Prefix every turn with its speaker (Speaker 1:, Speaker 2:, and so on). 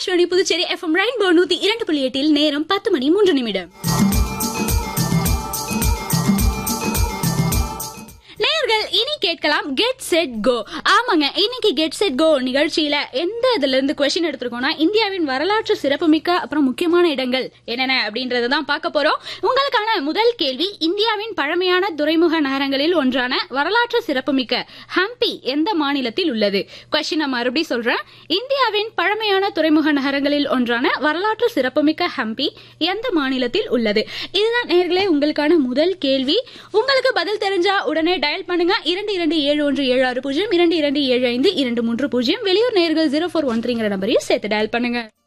Speaker 1: Akashvani Puducherry FM rainbow நூத்தி இரண்டு புள்ளி எட்டில் நேரம் பத்து மணி மூன்று நிமிடம் நேயர்கள் இனி கேட்கலாம் கெட் செட் கோ ஆமாங்க இன்னைக்கு கெட் செட் கோ நிகழ்ச்சியில எந்த இதுல இருந்து கொஸ்டின் எடுத்திருக்கோம்னா இந்தியாவின் வரலாற்று சிறப்புமிக்க அப்புறம் முக்கியமான இடங்கள் என்னென்ன அப்படின்றத தான் பார்க்க போறோம் உங்களுக்கான முதல் கேள்வி இந்தியாவின் பழமையான துறைமுக நகரங்களில் ஒன்றான வரலாற்று சிறப்புமிக்க ஹம்பி எந்த மாநிலத்தில் உள்ளது கொஸ்டின் நான் மறுபடியும் சொல்றேன் இந்தியாவின் பழமையான துறைமுக நகரங்களில் ஒன்றான வரலாற்று சிறப்புமிக்க ஹம்பி எந்த மாநிலத்தில் உள்ளது இதுதான் நேர்களே உங்களுக்கான முதல் கேள்வி உங்களுக்கு பதில் தெரிஞ்சா உடனே டயல் பண்ணுங்க இரண்டு இரண்டு ஏழு ஒன்று ஏழு ஆறு பூஜ்ஜியம் இரண்டு இரண்டு ஏழு ஐந்து இரண்டு மூன்று பூஜ்ஜியம் வெளியூர் நேர்கள் ஜீரோ ஃபோர் ஒன் த்ரீங்கிற நம்பரையும் சேர்த்து டயல் பண்ணுங்க